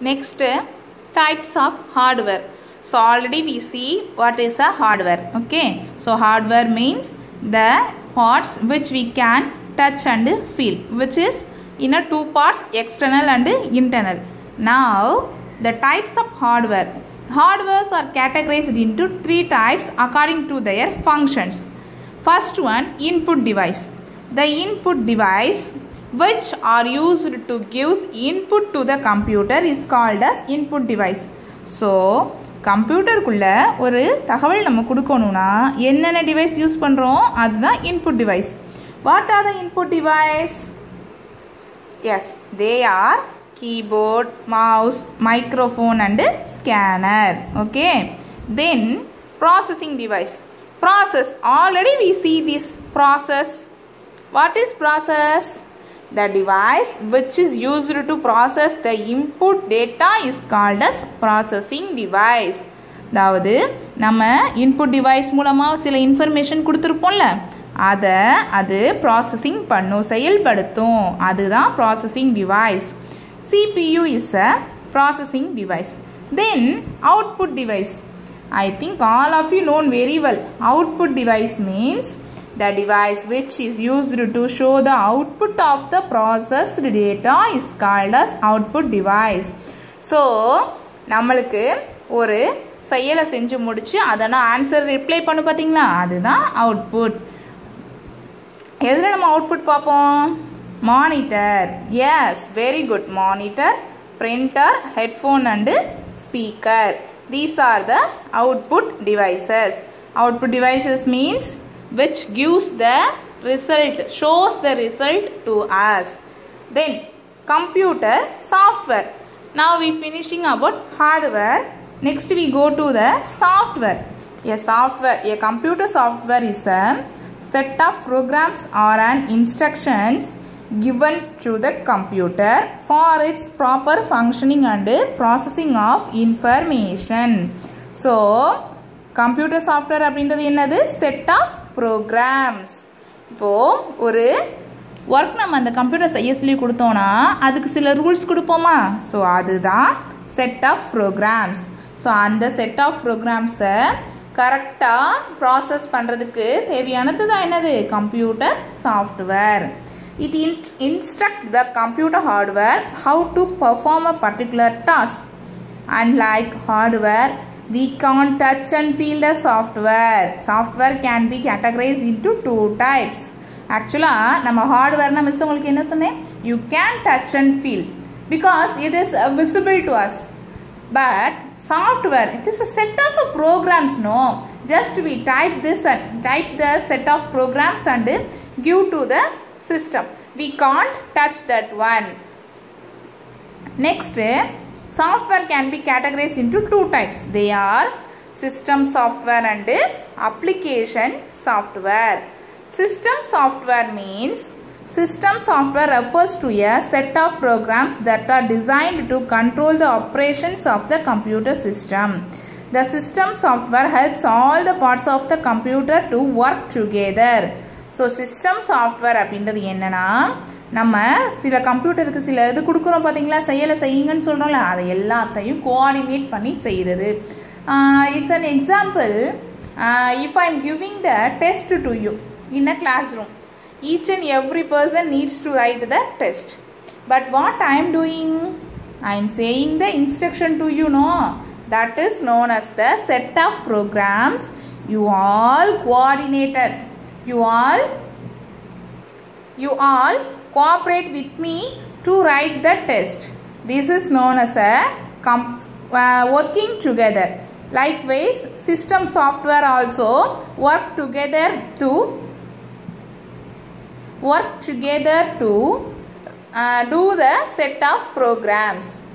next types of hardware so already we see what is a hardware okay so hardware means the parts which we can touch and feel which is in a two parts external and internal now the types of hardware hardwares are categorized into three types according to their functions first one input device the input device which are used to give input to the computer is called as input device so கம்ப்யூட்டருக்குள்ள ஒரு தகவல் நம்ம கொடுக்கணும்னா என்னென்ன device use பண்ணுறோம் அதுதான் input device what are the input devices they are keyboard, mouse, microphone and scanner. Okay. Then processing device. Process. Already we see this process. What is process? The device which is used to process the input data is called as processing device. அதாவது நம்ம input device மூலமாக சில information கொடுத்துருப்போம்ல அதை அது processing பண்ணும் செயல்படுத்தும் அதுதான் processing device CPU is a processing device. Then output device. I think all of you know very well. Output device means the device which is used to show the output of the processed data is called as output device. So, நம்மளுக்கு ஒரு செயலை செஞ்சு முடிச்சு அதனால் answer reply பண்ணு பார்த்தீங்களா அதுதான் output எதில் நம்ம அவுட்புட் பார்ப்போம் monitor yes very good monitor printer headphone and speaker these are the output devices output devices means which gives the result shows the result to us then computer software now we finishing about hardware next we go to the software a software a computer software is a set of programs or an instructions given to the computer for its proper functioning and processing of information so computer software அப்படின்றது என்னது set of programs இப்போது ஒரு work நம்ம அந்த computer செய்ய சொல்லி கொடுத்தோன்னா அதுக்கு சில ரூல்ஸ் கொடுப்போமா ஸோ அதுதான் செட் ஆஃப் ப்ரோக்ராம்ஸ் ஸோ அந்த செட் ஆஃப் ப்ரோக்ராம்ஸை கரெக்டாக ப்ராசஸ் பண்ணுறதுக்கு தேவையானது தான் என்னது computer software it in- instruct the computer hardware how to perform a particular task unlike hardware we can't touch and feel the software software can be categorized into two types ஆக்சுவலாக நம்ம ஹார்ட்வேர்னா miss உங்களுக்கு என்ன சொன்னேன் you can touch and feel because it is visible to us but software it is a set of programs no just we type this and type the set of programs and give to the system we can't touch that one next software can be categorized into two types they are system software and application software system software means System software refers to a set of programs that are designed to control the operations of the computer system. The system software helps all the parts of the computer to work together. So system software அப்படின்றது என்னென்னா நம்ம சில கம்ப்யூட்டருக்கு சில இது கொடுக்குறோம் பார்த்தீங்களா செயலை செய்யுங்கன்னு சொல்கிறோம்ல அதை எல்லாத்தையும் கோஆர்டினேட் பண்ணி செய்கிறது it's an example if I'm giving the test to you in a classroom each and every person needs to write the test but what i am doing i am saying the instruction to you know that is known as the set of programs you all coordinated you all you all cooperate with me to write the test this is known as a com- uh, working together likewise system software also work together to work together to uh, do the set of programs